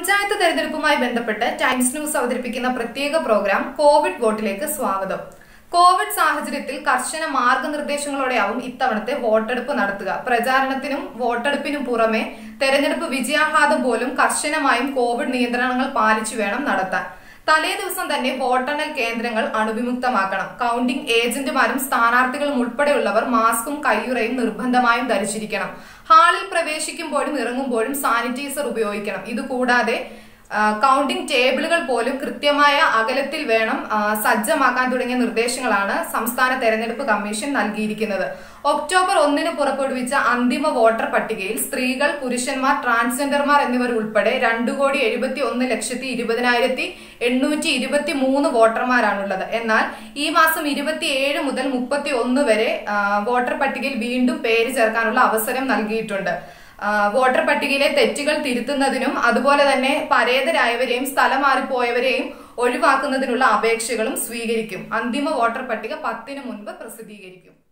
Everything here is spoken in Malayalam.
പഞ്ചായത്ത് തെരഞ്ഞെടുപ്പുമായി ബന്ധപ്പെട്ട് ടൈംസ് ന്യൂസ് അവതരിപ്പിക്കുന്ന പ്രത്യേക പ്രോഗ്രാം കോവിഡ് വോട്ടിലേക്ക് സ്വാഗതം കോവിഡ് സാഹചര്യത്തിൽ കർശന മാർഗനിർദ്ദേശങ്ങളോടെയാവും ഇത്തവണത്തെ വോട്ടെടുപ്പ് നടത്തുക പ്രചാരണത്തിനും വോട്ടെടുപ്പിനും പുറമെ തെരഞ്ഞെടുപ്പ് വിജയാഹ്ലാദം പോലും കർശനമായും കോവിഡ് നിയന്ത്രണങ്ങൾ പാലിച്ചു വേണം നടത്താൻ തലേ ദിവസം തന്നെ വോട്ടെണ്ണൽ കേന്ദ്രങ്ങൾ അണുവിമുക്തമാക്കണം കൗണ്ടിംഗ് ഏജന്റുമാരും സ്ഥാനാർത്ഥികളും ഉൾപ്പെടെയുള്ളവർ മാസ്കും കയ്യുറയും നിർബന്ധമായും ധരിച്ചിരിക്കണം ഹാളിൽ പ്രവേശിക്കുമ്പോഴും ഇറങ്ങുമ്പോഴും സാനിറ്റൈസർ ഉപയോഗിക്കണം ഇതുകൂടാതെ ആ, കൗണ്ടിംഗ് ടേബിളുകൾ പോലും കൃത്യമായ അകലത്തിൽ വേണം ആ, സജ്ജമാക്കാൻ തുടങ്ങിയ നിർദ്ദേശങ്ങളാണ് സംസ്ഥാന തെരഞ്ഞെടുപ്പ് കമ്മീഷൻ നൽകിയിരിക്കുന്നത് ഒക്ടോബർ ഒന്നിന് പുറപ്പെടുവിച്ച അന്തിമ വോട്ടർ പട്ടികയിൽ സ്ത്രീകൾ പുരുഷന്മാർ ട്രാൻസ്ജെൻഡർമാർ എന്നിവർ ഉൾപ്പെടെ രണ്ടു കോടി എഴുപത്തി ഒന്ന് ലക്ഷത്തി ഇരുപതിനായിരത്തി എണ്ണൂറ്റി ഇരുപത്തി മൂന്ന് വോട്ടർമാരാണുള്ളത് എന്നാൽ ഈ മാസം ഇരുപത്തിയേഴ് മുതൽ മുപ്പത്തി ഒന്ന് വരെ ആ, വോട്ടർ പട്ടികയിൽ വീണ്ടും പേര് ചേർക്കാനുള്ള അവസരം നൽകിയിട്ടുണ്ട് ആ, വോട്ടർ പട്ടികയിലെ തെറ്റുകൾ തിരുത്തുന്നതിനും അതുപോലെ തന്നെ പരേതരായവരെയും സ്ഥലം മാറിപ്പോയവരെയും ഒഴിവാക്കുന്നതിനുള്ള അപേക്ഷകളും സ്വീകരിക്കും അന്തിമ വോട്ടർ പട്ടിക പത്തിന് മുൻപ് പ്രസിദ്ധീകരിക്കും